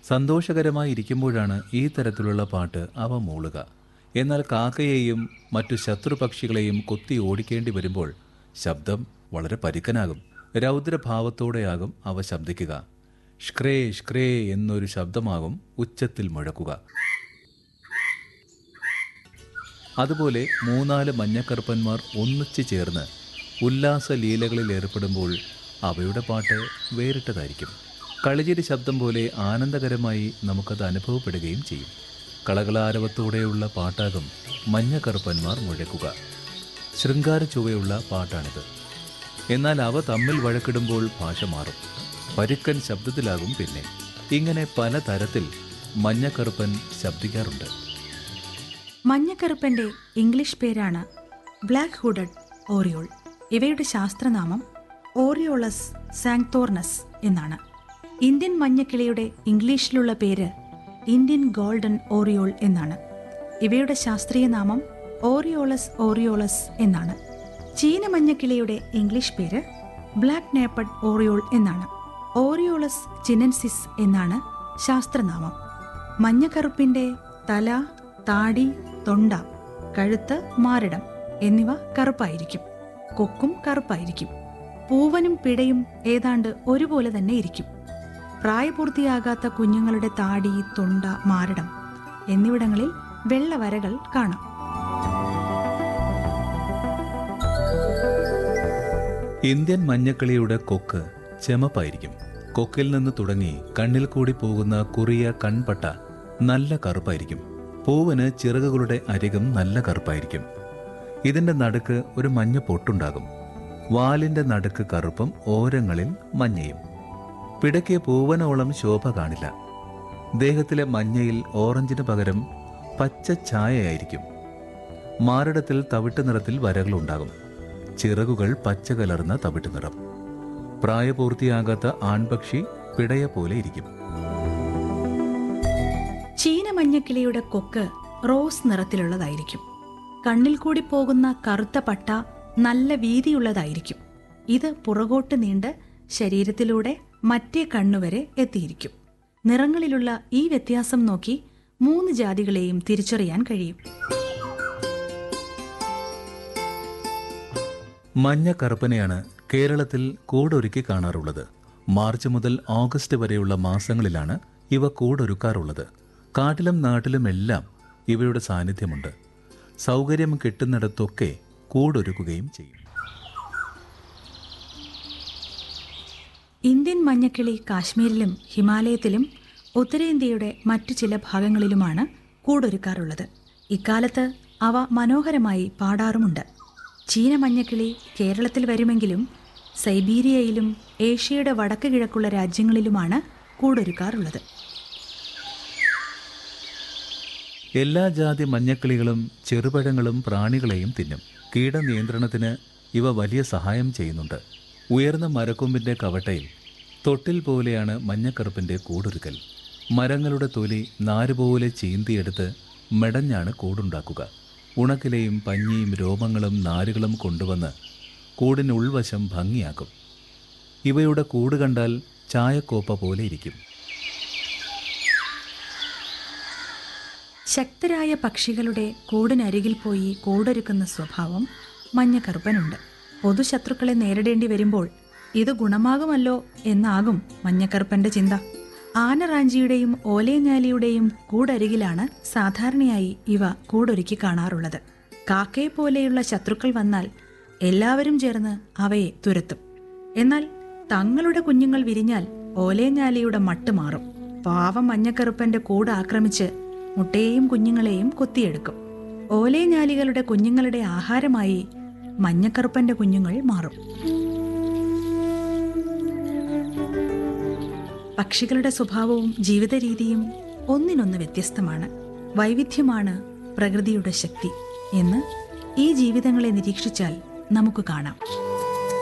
സന്തോഷകരമായി ഇരിക്കുമ്പോഴാണ് ഈ തരത്തിലുള്ള പാട്ട് അവ മൂളുക എന്നാൽ കാക്കയെയും മറ്റു ശത്രുപക്ഷികളെയും കൊത്തി ഓടിക്കേണ്ടി വരുമ്പോൾ ശബ്ദം വളരെ പരുക്കനാകും രൗദ്രഭാവത്തോടെയാകും അവ ശബ്ദിക്കുക ഷ്ക്രേ ഷ്ക്രേ എന്നൊരു ശബ്ദമാകും ഉച്ചത്തിൽ മുഴക്കുക അതുപോലെ മൂന്നാല് മഞ്ഞക്കറുപ്പന്മാർ ഒന്നിച്ചു ചേർന്ന് ഉല്ലാസ ലീലകളിൽ ഏർപ്പെടുമ്പോൾ അവയുടെ പാട്ട് വേറിട്ടതായിരിക്കും കളിചിരി ശബ്ദം പോലെ ആനന്ദകരമായി നമുക്കത് അനുഭവപ്പെടുകയും ചെയ്യും കളകളാരവത്തോടെയുള്ള പാട്ടാകും മഞ്ഞക്കറുപ്പന്മാർ മുഴക്കുക ശൃംഗാര ചുവയുള്ള പാട്ടാണിത് എന്നാൽ അവ തമ്മിൽ വഴക്കിടുമ്പോൾ ഭാഷ മാറും പരുക്കൻ ശബ്ദത്തിലാകും പിന്നെ ഇങ്ങനെ പല തരത്തിൽ മഞ്ഞക്കറുപ്പൻ ശബ്ദിക്കാറുണ്ട് മഞ്ഞക്കറുപ്പന്റെ ഇംഗ്ലീഷ് പേരാണ് ബ്ലാക്ക് ഹുഡഡ് ഓറിയോൾ ഇവയുടെ ശാസ്ത്രനാമം ഓറിയോളസ് സാങ്തോർണസ് എന്നാണ് ഇന്ത്യൻ മഞ്ഞക്കിളിയുടെ ഇംഗ്ലീഷിലുള്ള പേര് ഇന്ത്യൻ ഗോൾഡൻ ഓറിയോൾ എന്നാണ് ഇവയുടെ ശാസ്ത്രീയ നാമം ഓറിയോളസ് ഓറിയോളസ് എന്നാണ് ചീന മഞ്ഞക്കിളിയുടെ ഇംഗ്ലീഷ് പേര് ബ്ലാക്ക് നേപ്പഡ് ഓറിയോൾ എന്നാണ് ഓറിയോളസ് ചിനൻസിസ് എന്നാണ് ശാസ്ത്രനാമം മഞ്ഞക്കറുപ്പിന്റെ തല താടി തൊണ്ട കഴുത്ത് മാറിടം എന്നിവ കറുപ്പായിരിക്കും കൊക്കും കറുപ്പായിരിക്കും പൂവനും പിടയും ഏതാണ്ട് ഒരുപോലെ തന്നെ ഇരിക്കും പ്രായപൂർത്തിയാകാത്ത കുഞ്ഞുങ്ങളുടെ താടി തൊണ്ട മാറിടം എന്നിവിടങ്ങളിൽ വെള്ളവരകൾ കാണാം ഇന്ത്യൻ മഞ്ഞക്കിളിയുടെ കൊക്ക് ചെമപ്പായിരിക്കും കൊക്കിൽ നിന്ന് തുടങ്ങി കണ്ണിൽ കൂടി പോകുന്ന കുറിയ കൺപട്ട നല്ല കറുപ്പായിരിക്കും പൂവിന് ചിറകുകളുടെ അരികം നല്ല കറുപ്പായിരിക്കും ഇതിന്റെ നടുക്ക് ഒരു മഞ്ഞ പൊട്ടുണ്ടാകും വാലിന്റെ നടുക്ക് കറുപ്പും ഓരങ്ങളിൽ മഞ്ഞയും പിടയ്ക്ക് പൂവനോളം ശോഭ കാണില്ല ദേഹത്തിലെ മഞ്ഞയിൽ ഓറഞ്ചിന് പകരം പച്ച ഛായയായിരിക്കും മാറിടത്തിൽ തവിട്ട് നിറത്തിൽ വരകളുണ്ടാകും ചിറകുകൾ പച്ച കലർന്ന തവിട്ട് നിറം പ്രായപൂർത്തിയാകാത്ത ആൺപക്ഷി പിടയ പോലെ ഇരിക്കും ചീന മഞ്ഞക്കിളിയുടെ കൊക്ക് റോസ് നിറത്തിലുള്ളതായിരിക്കും കണ്ണിൽ കൂടി പോകുന്ന കറുത്ത പട്ട നല്ല വീതിയുള്ളതായിരിക്കും ഇത് പുറകോട്ട് നീണ്ട് ശരീരത്തിലൂടെ മറ്റേ കണ്ണുവരെ എത്തിയിരിക്കും നിറങ്ങളിലുള്ള ഈ വ്യത്യാസം നോക്കി മൂന്ന് ജാതികളെയും തിരിച്ചറിയാൻ കഴിയും മഞ്ഞ കറുപ്പനെയാണ് കേരളത്തിൽ കൂടൊരുക്കി കാണാറുള്ളത് മാർച്ച് മുതൽ ഓഗസ്റ്റ് വരെയുള്ള മാസങ്ങളിലാണ് ഇവ കൂടൊരുക്കാറുള്ളത് കാട്ടിലും നാട്ടിലുമെല്ലാം ഇവയുടെ സാന്നിധ്യമുണ്ട് സൗകര്യം കിട്ടുന്നിടത്തൊക്കെ കൂടൊരുക്കുകയും ചെയ്യും ഇന്ത്യൻ മഞ്ഞക്കിളി കാശ്മീരിലും ഹിമാലയത്തിലും ഉത്തരേന്ത്യയുടെ മറ്റു ചില ഭാഗങ്ങളിലുമാണ് കൂടൊരുക്കാറുള്ളത് ഇക്കാലത്ത് അവ മനോഹരമായി പാടാറുമുണ്ട് ചീന മഞ്ഞക്കിളി കേരളത്തിൽ വരുമെങ്കിലും സൈബീരിയയിലും ഏഷ്യയുടെ വടക്ക് കിഴക്കുള്ള രാജ്യങ്ങളിലുമാണ് കൂടൊരുക്കാറുള്ളത് എല്ലാ ജാതി മഞ്ഞക്കിളികളും ചെറുപഴങ്ങളും പ്രാണികളെയും തിന്നും കീടനിയന്ത്രണത്തിന് ഇവ വലിയ സഹായം ചെയ്യുന്നുണ്ട് ഉയർന്ന മരക്കൊമ്പിന്റെ കവട്ടയിൽ തൊട്ടിൽ പോലെയാണ് മഞ്ഞക്കറുപ്പിന്റെ കൂടൊരുക്കൽ മരങ്ങളുടെ തൊലി നാരുപോലെ ചീന്തിയെടുത്ത് മെടഞ്ഞാണ് കൂടുണ്ടാക്കുക ഉണക്കിലയും പഞ്ഞിയും രോമങ്ങളും നാരുകളും കൊണ്ടുവന്ന് കൂടിന് ഉൾവശം ഭംഗിയാക്കും ഇവയുടെ കൂട് കണ്ടാൽ ചായക്കോപ്പ പോലെ ഇരിക്കും ശക്തരായ പക്ഷികളുടെ കൂടിനരികിൽ പോയി കൂടൊരുക്കുന്ന സ്വഭാവം മഞ്ഞക്കറുപ്പനുണ്ട് പൊതുശത്രുക്കളെ നേരിടേണ്ടി വരുമ്പോൾ ഇത് ഗുണമാകുമല്ലോ എന്നാകും മഞ്ഞക്കറുപ്പന്റെ ചിന്ത ആനറാഞ്ചിയുടെയും ഓലേഞ്ഞാലിയുടെയും കൂടരികിലാണ് സാധാരണയായി ഇവ കൂടൊരുക്കി കാണാറുള്ളത് കാക്കയെ പോലെയുള്ള ശത്രുക്കൾ വന്നാൽ എല്ലാവരും ചേർന്ന് അവയെ തുരത്തും എന്നാൽ തങ്ങളുടെ കുഞ്ഞുങ്ങൾ വിരിഞ്ഞാൽ ഓലേഞ്ഞാലിയുടെ മട്ട് മാറും പാവം മഞ്ഞക്കറുപ്പന്റെ കൂട് ആക്രമിച്ച് മുട്ടയെയും കുഞ്ഞുങ്ങളെയും കൊത്തിയെടുക്കും ഓലേഞ്ഞാലികളുടെ കുഞ്ഞുങ്ങളുടെ ആഹാരമായി മഞ്ഞക്കറുപ്പന്റെ കുഞ്ഞുങ്ങൾ മാറും പക്ഷികളുടെ സ്വഭാവവും ജീവിത രീതിയും ഒന്നിനൊന്ന് വ്യത്യസ്തമാണ് വൈവിധ്യമാണ് പ്രകൃതിയുടെ ശക്തി എന്ന് ഈ ജീവിതങ്ങളെ നിരീക്ഷിച്ചാൽ നമുക്ക് കാണാം